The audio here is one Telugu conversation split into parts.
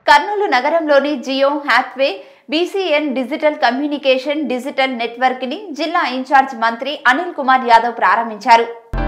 కర్నూలు నగరంలోని Jio Hathway BCN digital communication digital network ని జిల్లా ఇన్ఛార్జ్ మంత్రి అనిల్ కుమార్ యాదవ్ ప్రారంభించారు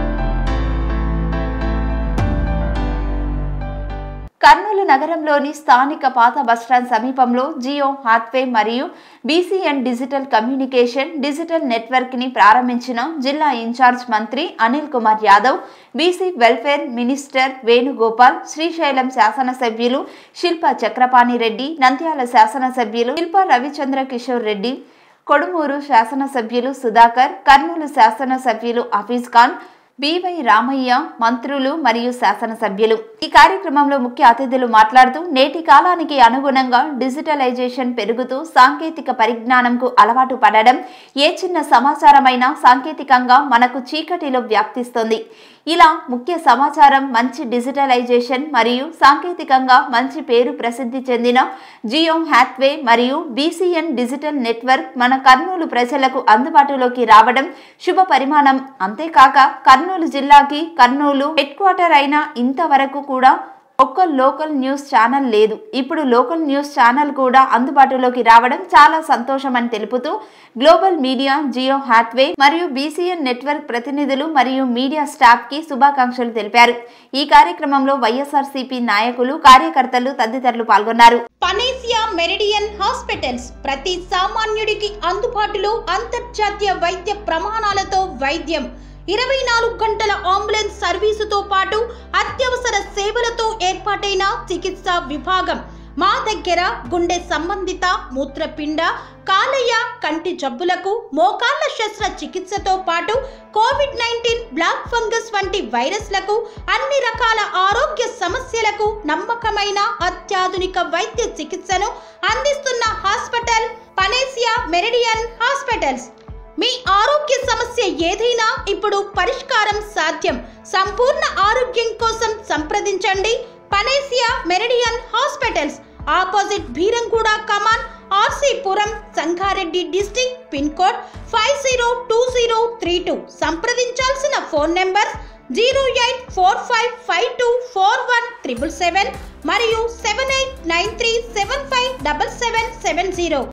కర్నూలు నగరంలోని స్థానిక పాత బస్టాండ్ సమీపంలో జియో హాత్వే మరియు BCN digital communication digital network ని ప్రారంభించిన జిల్లా ఇన్ఛార్జ్ మంత్రి Anil Kumar Yadav BC welfare minister Venugopal Srisailam శాసనసభ్యులు శిల్ప చక్రపాణి రెడ్డి నంద్యాల శాసనసభ్యులు శిల్ప రవిచంద్ర కిషోర్ రెడ్డి కొడుమూరు శాసనసభ్యులు సుధాకర్ కర్నూలు శాసనసభ్యులు హఫీజ్ ఖాన్ బివై రామయ్య మంత్రులు మరియు శాసనసభ్యులు ఈ కార్యక్రమంలో ముఖ్య అతిథులు మాట్లాడుతూ నేటి కాలానికి అనుగుణంగా డిజిటలైజేషన్ పెరుగుతూ సాంకేతిక పరిజ్ఞానంకు అలవాటు పడడం ఏ చిన్న సమాచారమైనా సాంకేతికంగా మనకు చీకటిలో వ్యాప్తిస్తుంది ఇలా ముఖ్య సమాచారం మంచి డిజిటలైజేషన్ మరియు సాంకేతికంగా మంచి పేరు ప్రసిద్ధి చెందిన జియో హ్యాత్వే మరియు బీసీఎన్ డిజిటల్ నెట్వర్క్ మన కర్నూలు ప్రజలకు అందుబాటులోకి రావడం శుభ పరిమాణం అంతేకాక కర్నూలు జిల్లాకి కర్నూలు హెడ్ క్వార్టర్ అయిన ఇంతవరకు కూడా ఒక్క లోకల్ న్యూస్ ఛానల్ లేదు ఇప్పుడు లోకల్ న్యూస్ ఛానల్ కూడా అందుబాటులోకి రావడం చాలా సంతోషం అని తెలుపుతూ గ్లోబల్ మీడియా జియో హ్యాత్వే మరియు బీసీఎన్ నెట్వర్క్ ప్రతినిధులు మరియు మీడియా స్టాఫ్ కి శుభాకాంక్షలు తెలిపారు ఈ కార్యక్రమంలో వైఎస్ఆర్సీపీ నాయకులు కార్యకర్తలు తదితరులు పాల్గొన్నారు పనేసియా మెరిడియన్ హాస్పిటల్స్ ప్రతి సామాన్యుడికి అందుబాటులో అంతర్జాతీయ వైద్య ప్రమాణాలతో వైద్యం ఇరవై నాలుగు గంటల అంబులెన్స్ సర్వీసుతో పాటు అత్యవసర సేవలతో ఏర్పాటైన చికిత్సా విభాగం మా దగ్గర గుండె సంబంధిత మూత్రపిండ కాలేయ కంటి జబ్బులకు మోకాళ్ల శస్త్ర చికిత్సతో పాటు కోవిడ్ నైన్టీన్ బ్లాక్ ఫంగస్ వంటి వైరస్లకు అన్ని రకాల ఆరోగ్య సమస్యలకు నమ్మకమైన అత్యాధునిక వైద్య చికిత్సను అందిస్తున్న హాస్పిటల్ పనేసియా మెరిడియన్ హాస్పిటల్స్ మీ ఆరోగ్య సమస్య ఏదైనా ఇప్పుడు పరిష్కారం సాధ్యం సంపూర్ణ ఆరోగ్యం కోసం సంప్రదించండి Panacea Meridian hospitals opposite Bheeramguda Kaman RC Puram Sangareddy district pin code five zero two zero three two సంప్రదించాల్సిన phone number zero eight four five five two four one triple seven మరియు seven eight nine three seven five double seven seven zero